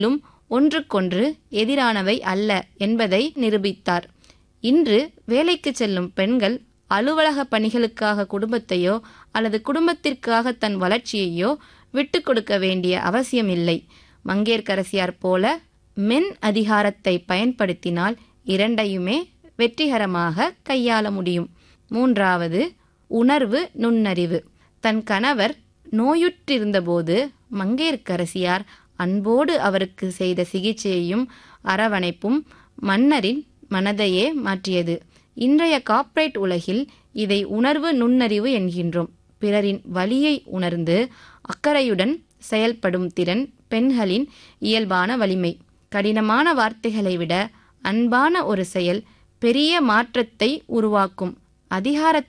லும் ஒன்றுக்கொன்று எதிரானவை அல்ல என்பதை நிரூபித்தார் இன்று வேலைக்கு செல்லும் பெண்கள் அலுவலக பணிகளுக்காக குடும்பத்தையோ அல்லது குடும்பத்திற்காக தன் வளர்ச்சியையோ விட்டு கொடுக்க வேண்டிய அவசியமில்லை மங்கையர்க்கரசியார் போல மென் அதிகாரத்தை பயன்படுத்தினால் இரண்டையுமே வெற்றிகரமாக கையாள முடியும் மூன்றாவது உணர்வு நுண்ணறிவு தன் கணவர் நோயுற்றிருந்தபோது மங்கையர்க்கரசியார் அன்போடு அவருக்கு செய்த சிகிச்சையையும் அரவணைப்பும் மன்னரின் மனதையே மாற்றியது இன்றைய கார்ப்பரேட் உலகில் இதை உணர்வு நுண்ணறிவு என்கின்றோம் பிறரின் வலியை உணர்ந்து அக்கறையுடன் செயல்படும் திறன் பெண்களின் இயல்பான வலிமை கடினமான வார்த்தைகளை விட அன்பான ஒரு செயல் பெரிய மாற்றத்தை உருவாக்கும் அதிகாரத்தை